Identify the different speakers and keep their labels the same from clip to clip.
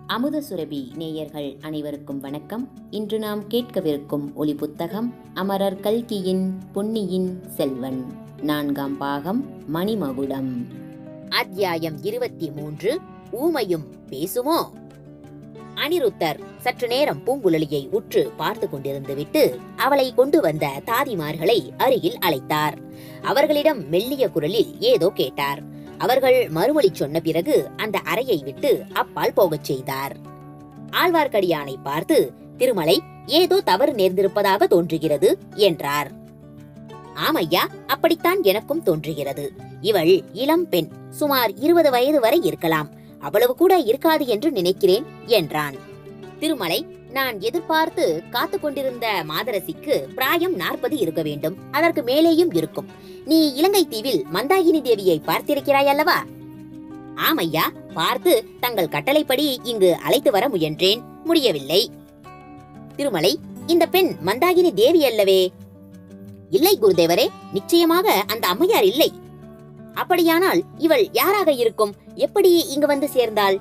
Speaker 1: அமுத சுரபி நேயர்கள் அனைவருக்கும் வணக்கம் இன்று நாம் கேட்கவிருக்கும் ஒளி புத்தகம் அமரர் கல்கியின் பொன்னியின் செல்வன் நான்காம் பாகம் மணிமகுடம்
Speaker 2: அத்தியாயம் இருபத்தி மூன்று ஊமையும் பேசுமோ அனிருத்தர் சற்று நேரம் பூங்குழலியை உற்று பார்த்து கொண்டிருந்து விட்டு அவளை கொண்டு வந்த தாதிமார்களை அருகில் அழைத்தார் அவர்களிடம் மெல்லிய குரலில் ஏதோ கேட்டார் அவர்கள் மறுமொழி சொன்ன பிறகு அந்த அறையை விட்டு அப்பால் போகச் செய்தார் ஆழ்வார்க்கடியானை பார்த்து திருமலை ஏதோ தவறு நேர்ந்திருப்பதாக தோன்றுகிறது என்றார் ஆமையா அப்படித்தான் எனக்கும் தோன்றுகிறது இவள் இளம் பெண் சுமார் இருபது வயது வரை இருக்கலாம் அவ்வளவு கூட இருக்காது என்று நினைக்கிறேன் என்றான் திருமலை நான் எதிர்பார்த்து காத்து கொண்டிருந்த மாதரசிக்கு பிராயம் நாற்பது இருக்க வேண்டும் அதற்கு மேலேயும் இருக்கும் நீ இலங்கை தீவில் மந்தாகினி தேவியை பார்த்திருக்கிறாய் அல்லவா ஆமையா பார்த்து தங்கள் கட்டளைப்படி இங்கு அழைத்து வர முயன்றேன் முடியவில்லை திருமலை இந்த பெண் மந்தாகினி தேவி அல்லவே இல்லை குருதேவரே நிச்சயமாக அந்த அம்மையார் இல்லை அப்படியானால் இவள் யாராக இருக்கும் எப்படி இங்கு வந்து சேர்ந்தாள்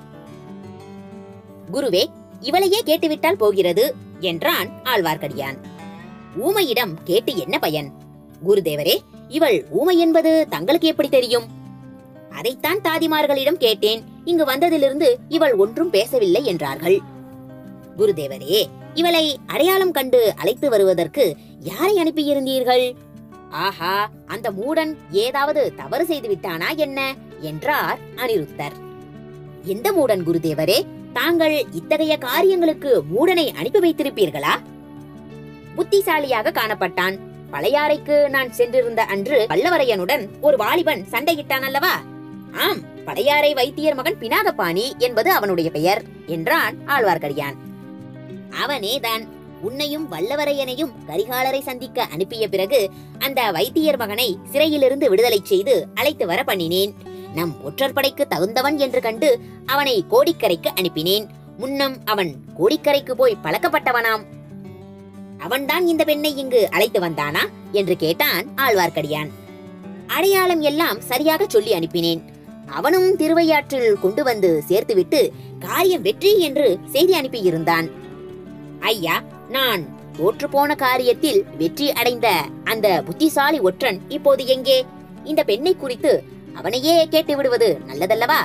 Speaker 2: குருவே இவளையே கேட்டுவிட்டால் போகிறது என்றான் ஆழ்வார்க்கடியான் ஊமையிடம் கேட்டு என்ன பயன் குருதேவரே இவள் ஊமை என்பது தங்களுக்கு எப்படி தெரியும் அதைத்தான் தாதிமார்களிடம் கேட்டேன் இங்கு வந்ததிலிருந்து இவள் ஒன்றும் பேசவில்லை என்றார்கள் குருதேவரே இவளை அடையாளம் கண்டு அழைத்து வருவதற்கு யாரை அனுப்பியிருந்தீர்கள் ஆஹா அந்த மூடன் ஏதாவது தவறு செய்து விட்டானா என்ன என்றார் அனிருத்தர் எந்த மூடன் குருதேவரே தாங்கள் இத்தகைய காரியங்களுக்கு மூடனை அனுப்பி வைத்திருப்பீர்களா புத்திசாலியாக காணப்பட்டான் பழையாறைக்கு நான் சென்றிருந்த அன்று பல்லவரையனுடன் ஒரு வாலிபன் சண்டையிட்டான் அல்லவா ஆம் பழையாறை வைத்தியர் மகன் பினாகபாணி என்பது அவனுடைய பெயர் என்றான் ஆழ்வார்க்கடியான் அவனேதான் உன்னையும் வல்லவரையனையும் கரிகாலரை சந்திக்க அனுப்பிய பிறகு அந்த வைத்தியர் மகனை சிறையிலிருந்து விடுதலை செய்து அழைத்து வர பண்ணினேன் நம் ஒற்றற்படைக்கு தகுந்தவன் என்று கண்டு அவனை கோடிக்கரைக்கு அனுப்பினேன் முன்னம் அவன் கோடிக்கரைக்கு போய் பழக்கப்பட்டவனாம் அவன்தான் இந்த பெண்ணை இங்கு அழைத்து வந்தானா என்று கேட்டான் ஆழ்வார்க்கடியான் அடையாளம் எல்லாம் சரியாக சொல்லி அனுப்பினேன் அவனும் திருவையாற்றில் கொண்டு வந்து சேர்த்துவிட்டு காரியம் வெற்றி என்று செய்தி அனுப்பியிருந்தான் ஐயா நான் தோற்று போன காரியத்தில் வெற்றி அடைந்த அந்த புத்திசாலி ஒற்றன் இப்போது எங்கே இந்த பெண்ணை குறித்து அவனையே கேட்டு விடுவது நல்லதல்லவா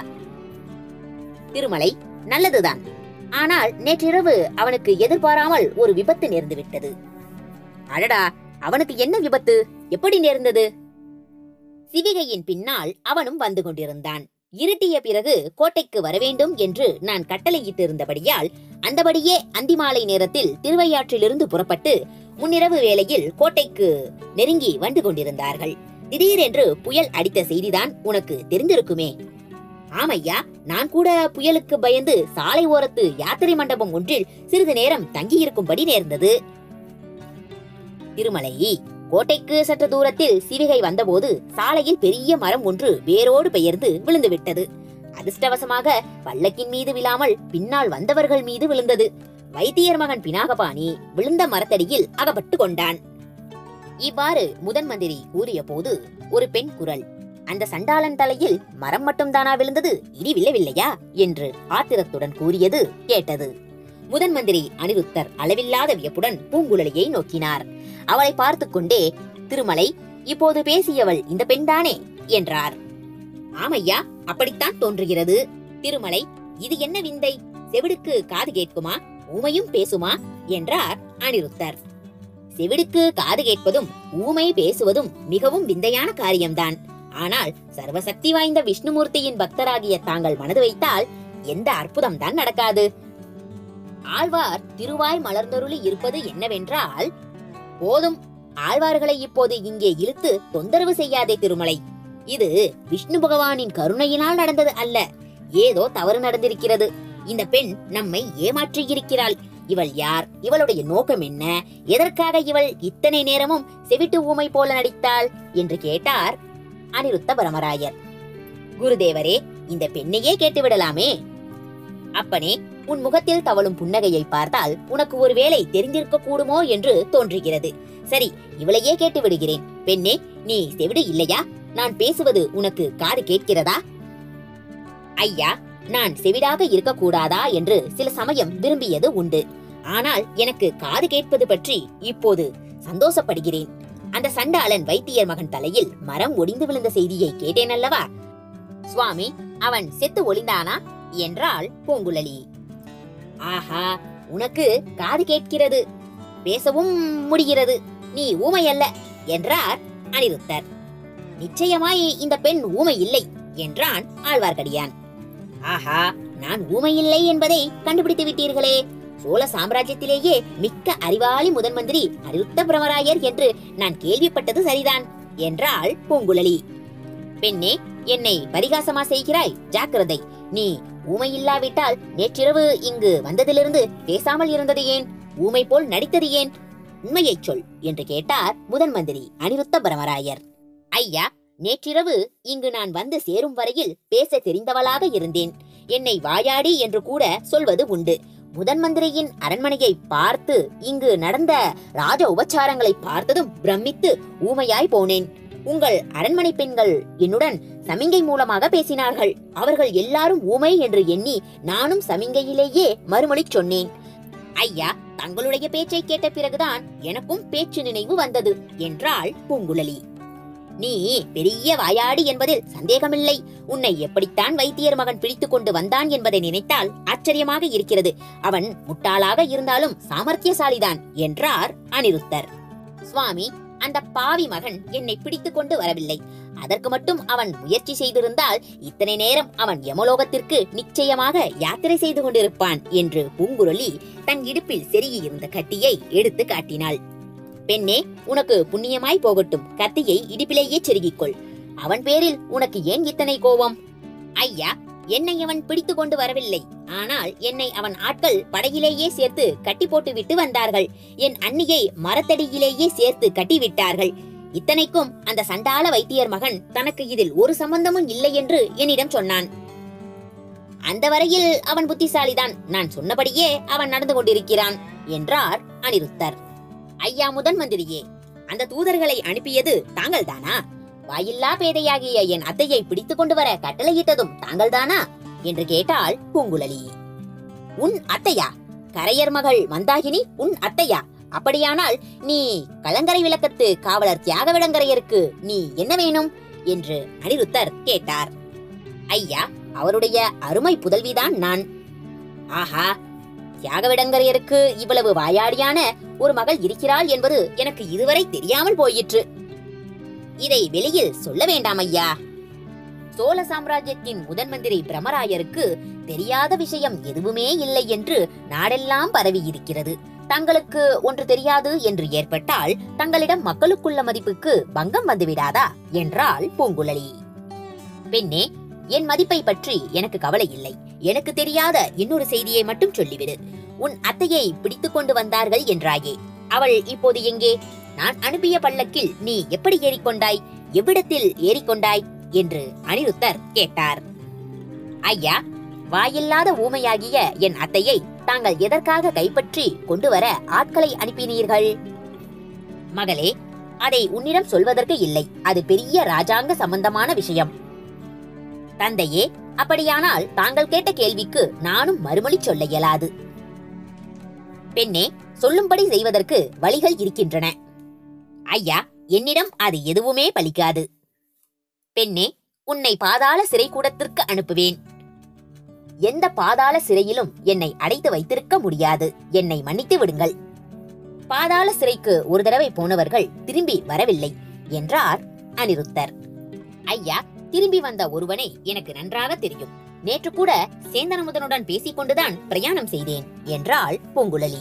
Speaker 2: திருமலை நல்லதுதான் ஆனால் நேற்றிரவு அவனுக்கு எதிர்பாராமல் ஒரு விபத்து நேர்ந்து விட்டது அடடா அவனுக்கு என்ன விபத்து எப்படி நேர்ந்தது சிவிகையின் பின்னால் அவனும் வந்து கொண்டிருந்தான் இருட்டிய பிறகு கோட்டைக்கு வரவேண்டும் என்று நான் கட்டளையிட்டிருந்தபடியால் அந்தபடியே அந்திமாலை நேரத்தில் திருவையாற்றிலிருந்து புறப்பட்டு முன்னிரவு வேளையில் கோட்டைக்கு நெருங்கி வந்து கொண்டிருந்தார்கள் திடீரென்று புயல் அடித்த செய்திதான் உனக்கு தெரிந்திருக்குமே ஆமையா நான் கூட புயலுக்கு பயந்து சாலை ஓரத்து யாத்திரை மண்டபம் ஒன்றில் சிறிது நேரம் தங்கியிருக்கும்படி நேர்ந்தது திருமலை கோட்டைக்கு சற்று தூரத்தில் சிவிகை வந்தபோது சாலையில் பெரிய மரம் ஒன்று வேரோடு பெயர்ந்து விழுந்து விட்டது அதிர்ஷ்டவசமாக பல்லக்கின் மீது விழாமல் பின்னால் வந்தவர்கள் மீது விழுந்தது வைத்தியர் மகன் பினாகபாணி விழுந்த மரத்தடியில் அகப்பட்டு கொண்டான் இவ்வாறு முதன் மந்திரி கூறிய போது ஒரு பெண் குரல் அந்த சண்டாளன் தலையில் மரம் மட்டும் தானா விழுந்தது இடி விழவில்லையா என்று ஆத்திரத்துடன் கூறியது கேட்டது முதன் மந்திரி அனிருத்தர் அளவில்லாத வியப்புடன் பூங்குழலியை நோக்கினார் அவளை பார்த்து கொண்டே திருமலை இப்போது பேசியவள் இந்த பெண்தானே என்றார் ஆமையா அப்படித்தான் தோன்றுகிறது திருமலை இது என்ன விந்தை செவிடுக்கு காது கேட்குமா ஊமையும் பேசுமா என்றார் அனிருத்தர் செவிடுக்கு காது கேட்பதும் ஊமை பேசுவதும் மிகவும் விந்தையான காரியம்தான் ஆனால் சர்வசக்தி வாய்ந்த விஷ்ணுமூர்த்தியின் பக்தராகிய தாங்கள் மனது வைத்தால் எந்த அற்புதம் தான் நடக்காது ஆழ்வார் திருவாய் மலர்ந்தருளி இருப்பது என்னவென்றால் போதும் ஆழ்வார்களை இப்போது இங்கே இழுத்து தொந்தரவு செய்யாதே திருமலை இது விஷ்ணு பகவானின் கருணையினால் நடந்தது அல்ல ஏதோ தவறு நடந்திருக்கிறது இந்த பெண் நம்மை ஏமாற்றி இருக்கிறாள் இவள் யார் இவளுடைய நோக்கம் என்ன எதற்காக இவள் இத்தனை நேரமும் செவிட்டு ஊமை போல நடித்தாள் என்று கேட்டார் அனிருத்த பரமராயர் குருதேவரே இந்த பெண்ணையே கேட்டுவிடலாமே அப்பனே உன் முகத்தில் தவழும் புன்னகையை பார்த்தால் உனக்கு ஒருவேளை தெரிந்திருக்க கூடுமோ என்று தோன்றுகிறது சரி இவளையே கேட்டு விடுகிறேன் பெண்ணே நீ செவிடு இல்லையா நான் பேசுவது உனக்கு காது கேட்கிறதா ஐயா நான் செவிடாக இருக்கக்கூடாதா என்று சில சமயம் விரும்பியது உண்டு ஆனால் எனக்கு காது கேட்பது பற்றி இப்போது சந்தோஷப்படுகிறேன் அந்த சண்டாளன் வைத்தியர் மகன் தலையில் மரம் ஒடிந்து விழுந்த செய்தியை கேட்டேன் அல்லவா சுவாமி அவன் செத்து ஒளிந்தானா என்றாள் பூங்குழலி ஆஹா உனக்கு காது கேட்கிறது பேசவும் முடிகிறது நீ ஊமை அல்ல என்றார் அனிருத்தர் நிச்சயமாய் இந்த பெண் ஊமை இல்லை என்றான் ஆழ்வார்க்கடியான் ஆஹா நான் ஊமை இல்லை என்பதை கண்டுபிடித்து விட்டீர்களே சோழ சாம்ராஜ்யத்திலேயே மிக்க அறிவாளி முதன் மந்திரி அனிருத்த பிரமராயர் என்று நான் கேள்விப்பட்டது சரிதான் என்றாள் பூங்குழலி பெண்ணே என்னை பரிகாசமா செய்கிறாய் ஜாக்கிரதை நீ ஊமை இல்லாவிட்டால் நேற்றிரவு இங்கு வந்ததிலிருந்து பேசாமல் இருந்தது ஏன் ஊமை போல் நடித்தது ஏன் உண்மையைச் சொல் என்று கேட்டார் முதன் மந்திரி அனிருத்த பிரமராயர் ஐயா நேற்றிரவு இங்கு நான் வந்து சேரும் வரையில் பேச தெரிந்தவளாக இருந்தேன் என்னை வாயாடி என்று கூட சொல்வது உண்டு முதன் மந்திரியின் அரண்மனையை பார்த்து இங்கு நடந்த ராஜ உபச்சாரங்களை பார்த்ததும் பிரமித்து ஊமையாய் போனேன் உங்கள் அரண்மனை பெண்கள் என்னுடன் சமிங்கை மூலமாக பேசினார்கள் அவர்கள் எல்லாரும் ஊமை என்று எண்ணி நானும் சமிங்கையிலேயே மறுமொழி சொன்னேன் ஐயா தங்களுடைய பேச்சை கேட்ட பிறகுதான் எனக்கும் பேச்சு நினைவு வந்தது என்றாள் பூங்குழலி நீ பெரிய வாயாடி என்பதில் சந்தேகமில்லை உன்னை எப்படித்தான் வைத்தியர் மகன் பிடித்துக் கொண்டு வந்தான் என்பதை நினைத்தால் ஆச்சரியமாக இருக்கிறது அவன் முட்டாளாக இருந்தாலும் சாமர்த்தியசாலிதான் என்றார் அனிருத்தர் சுவாமி அந்த பாவி மகன் என்னை பிடித்துக் கொண்டு வரவில்லை அதற்கு மட்டும் அவன் முயற்சி செய்திருந்தால் இத்தனை நேரம் அவன் யமலோகத்திற்கு நிச்சயமாக யாத்திரை செய்து கொண்டிருப்பான் என்று பூங்குழலி தன் இடுப்பில் செருகியிருந்த கத்தியை எடுத்து காட்டினாள் பெண்ணே உனக்கு புண்ணியமாய் போகட்டும் கத்தியை இடுப்பிலேயே செருகிக்கொள் அவன் பேரில் உனக்கு ஏன் இத்தனை கோபம் ஐயா என்னை அவன் பிடித்து கொண்டு வரவில்லை ஆனால் என்னை அவன் ஆட்கள் படகிலேயே சேர்த்து கட்டி போட்டு விட்டு வந்தார்கள் என் அன்னியை மரத்தடியிலேயே சேர்த்து கட்டி விட்டார்கள் இத்தனைக்கும் அந்த சண்டாள வைத்தியர் மகன் தனக்கு இதில் ஒரு சம்பந்தமும் இல்லை என்று என்னிடம் சொன்னான் அந்த வரையில் அவன் புத்திசாலிதான் நான் சொன்னபடியே அவன் நடந்து கொண்டிருக்கிறான் என்றார் அனிருத்தர் ஐயா முதன் மந்திரியே அந்த தூதர்களை அனுப்பியது தாங்கள்தானா வாயில்லா பேதையாகிய என் அத்தையை பிடித்துக் கொண்டு வர கட்டளையிட்டதும் தாங்கள்தானா என்று கேட்டாள் பூங்குழலி உன் அத்தையா கரையர் மகள் மந்தாகினி உன் அத்தையா அப்படியானால் நீ கலங்கரை விளக்கத்து காவலர் தியாக விடங்கரையருக்கு நீ என்ன வேணும் என்று அனிருத்தர் கேட்டார் ஐயா அவருடைய அருமை புதல்விதான் நான் ஆஹா தியாகவிடங்கரையருக்கு இவ்வளவு வாயாடியான ஒரு மகள் இருக்கிறாள் என்பது எனக்கு இதுவரை தெரியாமல் போயிற்று இதை வெளியில் சொல்ல வேண்டாம் ஐயா சோழ சாம்ராஜ்யத்தின் முதன் மந்திரி பிரமராயருக்கு தெரியாத விஷயம் எதுவுமே இல்லை என்று நாடெல்லாம் பரவி இருக்கிறது தங்களுக்கு ஒன்று தெரியாது என்று ஏற்பட்டால் தங்களிடம் மக்களுக்குள்ள மதிப்புக்கு பங்கம் வந்துவிடாதா என்றாள் பூங்குழலி பெண்ணே என் மதிப்பை பற்றி எனக்கு கவலை இல்லை எனக்கு தெரியாத இன்னொரு செய்தியை மட்டும் சொல்லிவிடு உன் அத்தையை பிடித்துக் கொண்டு வந்தார்கள் என்றாயே அவள் இப்போது எங்கே நான் அனுப்பிய பல்லக்கில் நீ எப்படி ஏறிக்கொண்டாய் எவ்விடத்தில் ஏறிக்கொண்டாய் என்று அனிருத்தர் கேட்டார் ஐயா வாயில்லாத ஊமையாகிய என் அத்தையை தாங்கள் எதற்காக கைப்பற்றி கொண்டு வர ஆட்களை அனுப்பினீர்கள் மகளே அதை உன்னிடம் சொல்வதற்கு இல்லை அது பெரிய ராஜாங்க சம்பந்தமான விஷயம் தந்தையே அப்படியானால் தாங்கள் கேட்ட கேள்விக்கு நானும் மறுமொழி சொல்ல இயலாது பெண்ணே சொல்லும்படி செய்வதற்கு வழிகள் இருக்கின்றன ஐயா என்னிடம் அது எதுவுமே பலிக்காது பெண்ணே உன்னை பாதாள சிறைக்கூடத்திற்கு அனுப்புவேன் எந்த பாதாள சிறையிலும் என்னை அடைத்து வைத்திருக்க முடியாது என்னை மன்னித்து விடுங்கள் பாதாள சிறைக்கு ஒரு தடவை போனவர்கள் திரும்பி வரவில்லை என்றார் அனிருத்தர் ஐயா திரும்பி வந்த ஒருவனை எனக்கு நன்றாக தெரியும் நேற்று கூட சேந்தனமுதனுடன் பேசிக் கொண்டுதான் பிரயாணம் செய்தேன் என்றாள் பூங்குழலி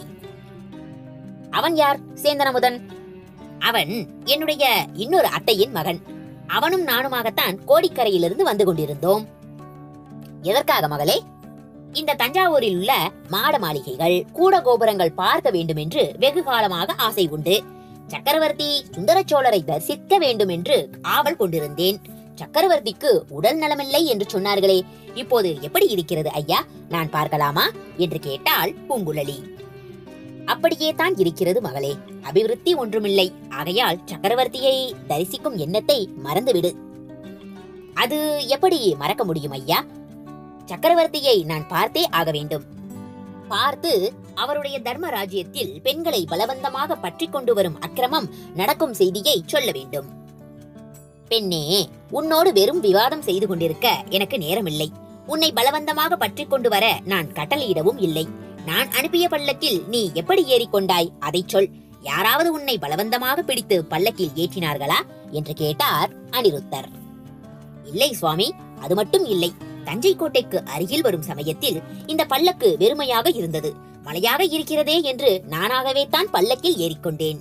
Speaker 2: அவன் யார் சேந்தனமுதன் அவன் என்னுடைய இன்னொரு அத்தையின் மகன் அவனும் நானுமாகத்தான் கோடிக்கரையிலிருந்து வந்து கொண்டிருந்தோம் எதற்காக மகளே இந்த தஞ்சாவூரில் உள்ள மாட மாளிகைகள் கூட கோபுரங்கள் பார்க்க வேண்டும் என்று வெகு காலமாக ஆசை உண்டு சக்கரவர்த்தி சுந்தர சோழரை தரிசிக்க வேண்டும் என்று ஆவல் கொண்டிருந்தேன் சக்கரவர்த்திக்கு உடல் நலமில்லை என்று சொன்னார்களே இப்போது எப்படி இருக்கிறது ஐயா நான் பார்க்கலாமா என்று கேட்டாள் பூங்குழலி அப்படியே தான் இருக்கிறது மகளே அபிவிருத்தி ஒன்றுமில்லை ஆகையால் சக்கரவர்த்தியை தரிசிக்கும் எண்ணத்தை மறந்துவிடு அது எப்படி மறக்க முடியும் ஐயா சக்கரவர்த்தியை நான் பார்த்தே ஆக வேண்டும் பார்த்து அவருடைய தர்ம ராஜ்யத்தில் பெண்களை பலவந்தமாக பற்றி கொண்டு வரும் அக்கிரமம் நடக்கும் செய்தியை சொல்ல வேண்டும் பெண்ணே உன்னோடு வெறும் விவாதம் செய்து கொண்டிருக்க எனக்கு நேரமில்லை உன்னை பலவந்தமாக பற்றி கொண்டு வர நான் கட்டளையிடவும் இல்லை நான் அனுப்பிய பல்லக்கில் நீ எப்படி ஏறிக்கொண்டாய் அதைச் சொல் யாராவது உன்னை பலவந்தமாக பிடித்து பல்லக்கில் ஏற்றினார்களா என்று கேட்டார் அனிருத்தர் இல்லை சுவாமி அது மட்டும் இல்லை தஞ்சை கோட்டைக்கு அருகில் வரும் சமயத்தில் இந்த பல்லக்கு வெறுமையாக இருந்தது மழையாக இருக்கிறதே என்று நானாகவே தான் பல்லக்கில் ஏறிக்கொண்டேன்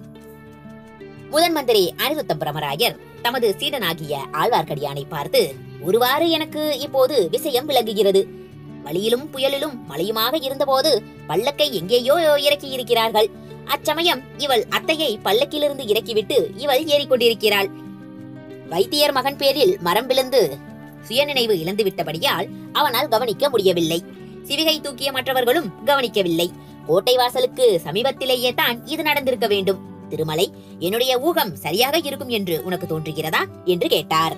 Speaker 2: முதன் மந்திரி அனிருத்த பிரமராயர் தமது சீடனாகிய ஆழ்வார்க்கடியானை பார்த்து ஒருவாறு எனக்கு இப்போது விஷயம் விளங்குகிறது வழியிலும் புயலிலும் மழையுமாக இருந்தபோது பல்லக்கை எங்கேயோ இறக்கி இருக்கிறார்கள் அச்சமயம் இவள் அத்தையை பல்லக்கிலிருந்து இறக்கிவிட்டு இவள் ஏறிக்கொண்டிருக்கிறாள் வைத்தியர் மகன் பேரில் மரம் விழுந்து சுயநினைவு இழந்து விட்டபடியால் அவனால் கவனிக்க முடியவில்லை சிவிகை தூக்கிய மற்றவர்களும் கவனிக்கவில்லை கோட்டை வாசலுக்கு சமீபத்திலேயே தான் இது நடந்திருக்க வேண்டும் திருமலை என்னுடைய ஊகம் சரியாக இருக்கும் என்று உனக்கு தோன்றுகிறதா என்று கேட்டார்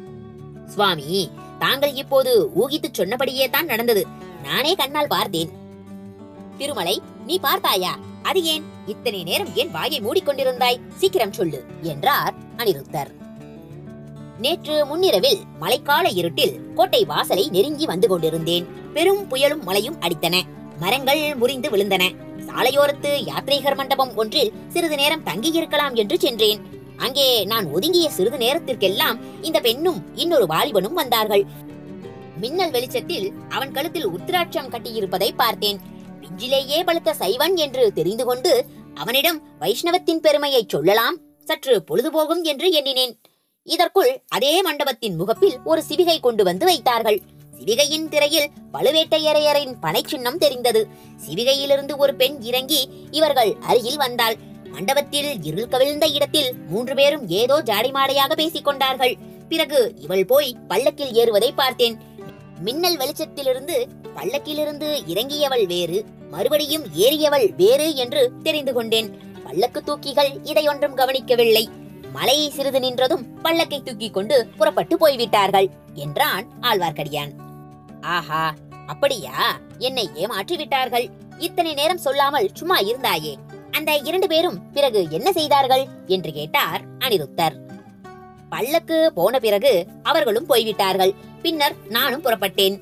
Speaker 2: சுவாமி தாங்கள் இப்போது ஊகித்து சொன்னபடியே தான் நடந்தது நானே கண்ணால் பார்த்தேன் திருமலை நீ பார்த்தாயா அது ஏன் இத்தனை நேரம் ஏன் வாயை மூடிக்கொண்டிருந்தாய் சீக்கிரம் சொல்லு என்றார் அனிருத்தர் நேற்று முன்னிரவில் மழைக்கால இருட்டில் கோட்டை வாசலை நெருங்கி வந்து கொண்டிருந்தேன் பெரும் புயலும் மழையும் அடித்தன மரங்கள் முறிந்து விழுந்தன சாலையோரத்து யாத்ரீகர் மண்டபம் ஒன்றில் சிறிது நேரம் தங்கியிருக்கலாம் என்று சென்றேன் அங்கே நான் ஒதுங்கிய சிறிது நேரத்திற்கெல்லாம் இந்த பெண்ணும் இன்னொரு வாலிபனும் வந்தார்கள் மின்னல் வெளிச்சத்தில் அவன் கழுத்தில் உத்திராட்சம் கட்டியிருப்பதை பார்த்தேன் பிஞ்சிலேயே பழுத்த சைவன் என்று தெரிந்து கொண்டு அவனிடம் வைஷ்ணவத்தின் பெருமையை சொல்லலாம் சற்று பொழுதுபோகும் என்று எண்ணினேன் இதற்குள் அதே மண்டபத்தின் முகப்பில் ஒரு சிவிகை கொண்டு வந்து வைத்தார்கள் சிவிகையின் திரையில் பழுவேட்டையரையரின் பனைச்சின்னம் தெரிந்தது சிவிகையிலிருந்து ஒரு பெண் இறங்கி இவர்கள் அருகில் வந்தாள் மண்டபத்தில் இருள் கவிழ்ந்த இடத்தில் மூன்று பேரும் ஏதோ ஜாடிமாடையாக பேசிக் கொண்டார்கள் பிறகு இவள் போய் பல்லக்கில் ஏறுவதை பார்த்தேன் மின்னல் வெளிச்சத்திலிருந்து பல்லக்கிலிருந்து இறங்கியவள் வேறு மறுபடியும் ஏறியவள் வேறு என்று தெரிந்து கொண்டேன் பல்லக்கு தூக்கிகள் இதையொன்றும் கவனிக்கவில்லை மலை சிறிது நின்றதும் பல்லக்கை தூக்கிக் கொண்டு புறப்பட்டு போய்விட்டார்கள் என்றான் ஆழ்வார்க்கடியான் ஆஹா அப்படியா என்னை ஏமாற்றி விட்டார்கள் இத்தனை நேரம் சொல்லாமல் சும்மா இருந்தாயே அந்த இரண்டு பேரும் பிறகு என்ன செய்தார்கள் என்று கேட்டார் அனிருத்தர் பல்லக்கு போன பிறகு அவர்களும் போய்விட்டார்கள் பின்னர் நானும் புறப்பட்டேன்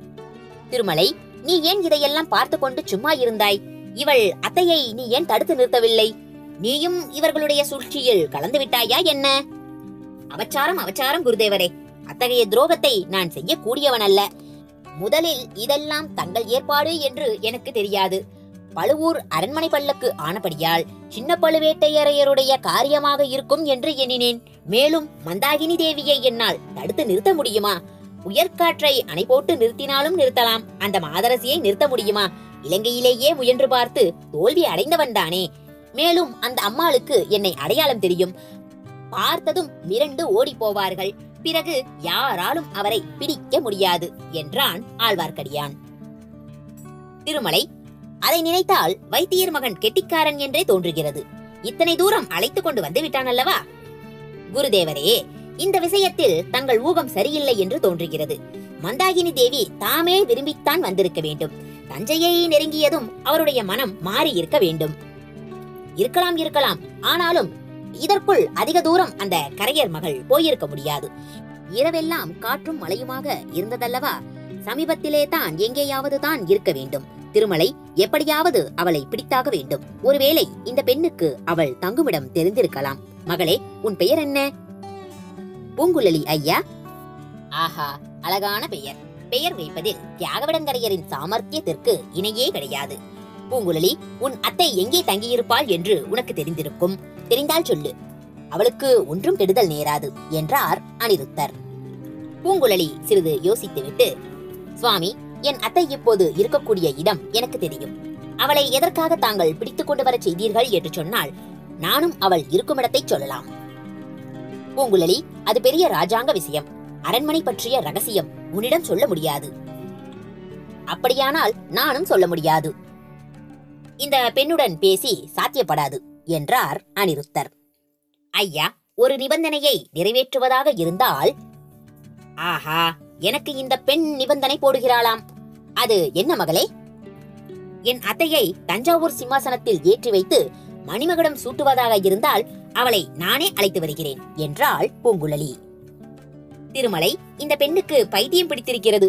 Speaker 2: திருமலை நீ ஏன் இதையெல்லாம் பார்த்து கொண்டு சும்மா இருந்தாய் இவள் அத்தையை நீ ஏன் தடுத்து நிறுத்தவில்லை நீயும் இவர்களுடைய சூழ்ச்சியில் கலந்து விட்டாயா என்ன அவச்சாரம் அவச்சாரம் குருதேவரே அத்தகைய துரோகத்தை நான் செய்யக்கூடியவன் அல்ல முதலில் இதெல்லாம் தங்கள் ஏற்பாடு என்று எனக்கு தெரியாது பழுவூர் அரண்மனை பல்லக்கு ஆனபடியால் சின்ன பழுவேட்டையரையருடைய காரியமாக இருக்கும் என்று எண்ணினேன் மேலும் மந்தாகினி தேவியை என்னால் தடுத்து நிறுத்த முடியுமா உயர்காற்றை அணை போட்டு நிறுத்தினாலும் நிறுத்தலாம் அந்த மாதரசியை நிறுத்த முடியுமா இலங்கையிலேயே முயன்று பார்த்து தோல்வி அடைந்தவன் தானே மேலும் அந்த அம்மாளுக்கு என்னை அடையாளம் தெரியும் பார்த்ததும் மிரண்டு ஓடி போவார்கள் பிறகு யாராலும் அவரை பிடிக்க முடியாது என்றான் ஆழ்வார்க்கடியான் திருமலை அதை நினைத்தால் வைத்தியர் மகன் கெட்டிக்காரன் என்றே தோன்றுகிறது இத்தனை தூரம் அழைத்துக் கொண்டு வந்து விட்டான் அல்லவா குருதேவரே இந்த விஷயத்தில் தங்கள் ஊகம் சரியில்லை என்று தோன்றுகிறது மந்தாகினி தேவி தாமே விரும்பித்தான் வந்திருக்க வேண்டும் தஞ்சையை நெருங்கியதும் அவருடைய மனம் மாறி இருக்க வேண்டும் இருக்கலாம் இருக்கலாம் ஆனாலும் இதற்குள் அதிக தூரம் அந்த கரையர் மகள் போயிருக்க முடியாது இரவெல்லாம் காற்றும் மழையுமாக இருந்ததல்லவா சமீபத்திலே தான் எங்கேயாவது தான் இருக்க வேண்டும் திருமலை எப்படியாவது அவளை பிடித்தாக வேண்டும் ஒருவேளை இந்த பெண்ணுக்கு அவள் தங்குமிடம் தெரிந்திருக்கலாம் மகளே உன் பெயர் என்ன பூங்குழலி ஐயா ஆஹா அழகான பெயர் பெயர் வைப்பதில் தியாகவிடங்கரையரின் சாமர்த்தியத்திற்கு இணையே கிடையாது பூங்குழலி உன் அத்தை எங்கே தங்கியிருப்பாள் என்று உனக்கு தெரிந்திருக்கும் தெரிந்தால் சொல்லு அவளுக்கு ஒன்றும் கெடுதல் நேராது என்றார் அனிருத்தர் பூங்குழலி சிறிது யோசித்துவிட்டு சுவாமி என் அத்தை இப்போது இருக்கக்கூடிய இடம் எனக்கு தெரியும் அவளை எதற்காக தாங்கள் பிடித்துக் கொண்டு வரச் செய்தீர்கள் என்று சொன்னால் நானும் அவள் இருக்கும் இடத்தை சொல்லலாம் பூங்குழலி அது பெரிய ராஜாங்க விஷயம் அரண்மனை பற்றிய ரகசியம் உன்னிடம் சொல்ல முடியாது அப்படியானால் நானும் சொல்ல முடியாது இந்த பெண்ணுடன் பேசி சாத்தியப்படாது என்றார் அனிருத்தர் ஐயா ஒரு நிபந்தனையை நிறைவேற்றுவதாக இருந்தால் ஆஹா எனக்கு இந்த பெண் நிபந்தனை போடுகிறாளாம் அது என்ன மகளே என் அத்தையை தஞ்சாவூர் சிம்மாசனத்தில் ஏற்றி வைத்து மணிமகுடம் சூட்டுவதாக இருந்தால் அவளை நானே அழைத்து வருகிறேன் என்றாள் பூங்குழலி திருமலை இந்த பெண்ணுக்கு பைத்தியம் பிடித்திருக்கிறது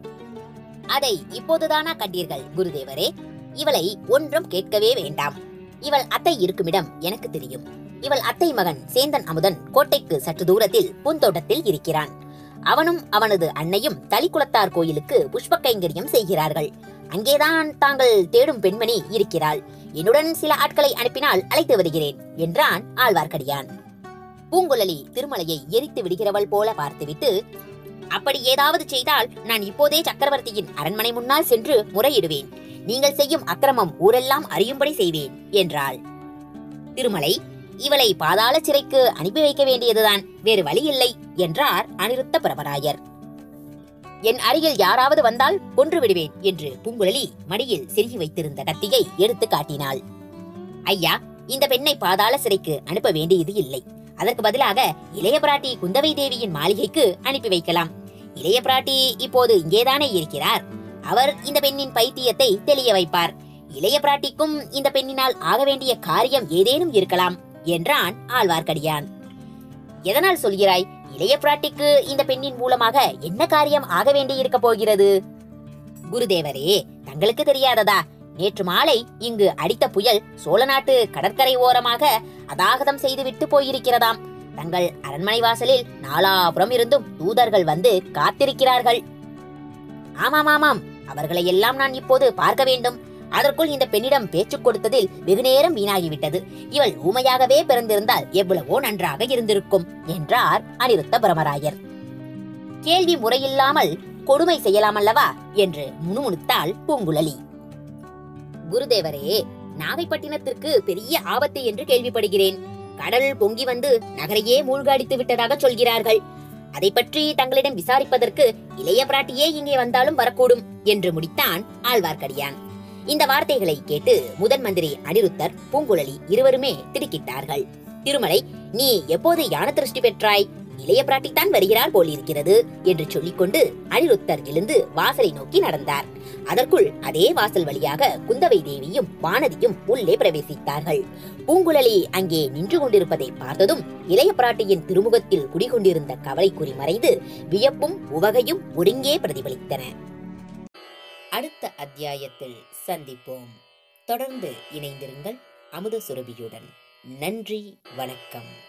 Speaker 2: அதை இப்போதுதானா கண்டீர்கள் குருதேவரே இவளை ஒன்றும் கேட்கவே வேண்டாம் இவள் அத்தை இருக்குமிடம் எனக்கு தெரியும் இவள் அத்தை மகன் சேந்தன் அமுதன் கோட்டைக்கு சற்று தூரத்தில் பூந்தோட்டத்தில் இருக்கிறான் அவனும் அவனது அன்னையும் தளிக்குளத்தார் கோயிலுக்கு புஷ்ப கைங்கரியம் செய்கிறார்கள் அங்கேதான் தாங்கள் தேடும் பெண்மணி இருக்கிறாள் என்னுடன் சில ஆட்களை அனுப்பினால் அழைத்து வருகிறேன் என்றான் ஆழ்வார்க்கடியான் பூங்குழலி திருமலையை எரித்து விடுகிறவள் போல பார்த்துவிட்டு அப்படி ஏதாவது செய்தால் நான் இப்போதே சக்கரவர்த்தியின் அரண்மனை முன்னால் சென்று முறையிடுவேன் நீங்கள் செய்யும் அக்கிரமம் ஊரெல்லாம் அறியும்படி செய்வேன் என்றாள் திருமலை இவளை பாதாள சிறைக்கு அனுப்பி வைக்க வேண்டியதுதான் வேறு வழி இல்லை என்றார் அனிருத்த பிரமராயர் என் அருகில் யாராவது வந்தால் கொன்று விடுவேன் என்று பூங்குழலி மடியில் செருகி வைத்திருந்த கத்தியை எடுத்து காட்டினாள் ஐயா இந்த பெண்ணை பாதாள சிறைக்கு அனுப்ப வேண்டியது இல்லை அதற்கு பதிலாக இளைய பிராட்டி குந்தவை தேவியின் மாளிகைக்கு அனுப்பி வைக்கலாம் இளைய பிராட்டி இப்போது இங்கேதானே இருக்கிறார் அவர் இந்த பெண்ணின் பைத்தியத்தை தெளிய வைப்பார் இளைய பிராட்டிக்கும் இந்த பெண்ணினால் ஆக வேண்டிய காரியம் ஏதேனும் இருக்கலாம் என்றான் ஆழ்வார்க்கடியான் எதனால் சொல்கிறாய் இளைய பிராட்டிக்கு இந்த பெண்ணின் மூலமாக என்ன காரியம் ஆக வேண்டி இருக்க போகிறது குருதேவரே தங்களுக்கு தெரியாததா நேற்று மாலை இங்கு அடித்த புயல் சோழ நாட்டு கடற்கரை ஓரமாக அதாகதம் செய்துவிட்டு போயிருக்கிறதாம் தங்கள் அரண்மனை வாசலில் நாலாபுறம் இருந்தும் தூதர்கள் வந்து காத்திருக்கிறார்கள் ஆமாம் ஆமாம் அவர்களை எல்லாம் நான் இப்போது பார்க்க வேண்டும் அதற்குள் இந்த பெண்ணிடம் பேச்சு கொடுத்ததில் வெகு நேரம் வீணாகிவிட்டது இவள் ஊமையாகவே பிறந்திருந்தால் எவ்வளவோ நன்றாக இருந்திருக்கும் என்றார் அனிருத்த பிரமராயர் கேள்வி முறையில்லாமல் கொடுமை செய்யலாமல்லவா என்று முணுமுணுத்தாள் பூங்குழலி குருதேவரே நாகைப்பட்டினத்திற்கு பெரிய ஆபத்து என்று கேள்விப்படுகிறேன் கடல் பொங்கி வந்து நகரையே மூழ்கடித்து விட்டதாக சொல்கிறார்கள் அதை பற்றி தங்களிடம் விசாரிப்பதற்கு இளைய பிராட்டியே இங்கே வந்தாலும் வரக்கூடும் என்று முடித்தான் ஆழ்வார்க்கடியான் இந்த வார்த்தைகளை கேட்டு முதன் மந்திரி அனிருத்தர் பூங்குழலி இருவருமே திடுக்கிட்டார்கள் திருமலை நீ எப்போது யான திருஷ்டி பெற்றாய் இளைய பிராட்டித்தான் வருகிறார் போலிருக்கிறது என்று சொல்லிக்கொண்டு அனிருத்தர் எழுந்து வாசலை நோக்கி நடந்தார் அதற்குள் அதே வாசல் வழியாக குந்தவை தேவியும் வானதியும் உள்ளே பிரவேசித்தார்கள் பூங்குழலி அங்கே நின்று கொண்டிருப்பதை பார்த்ததும் இளைய பிராட்டியின் திருமுகத்தில் குடிகொண்டிருந்த கவலை குறி மறைந்து வியப்பும் உவகையும் ஒருங்கே பிரதிபலித்தன அடுத்த அத்தியாயத்தில் சந்திப்போம் தொடர்ந்து இணைந்திருங்கள் அமுத சுரபியுடன் நன்றி வணக்கம்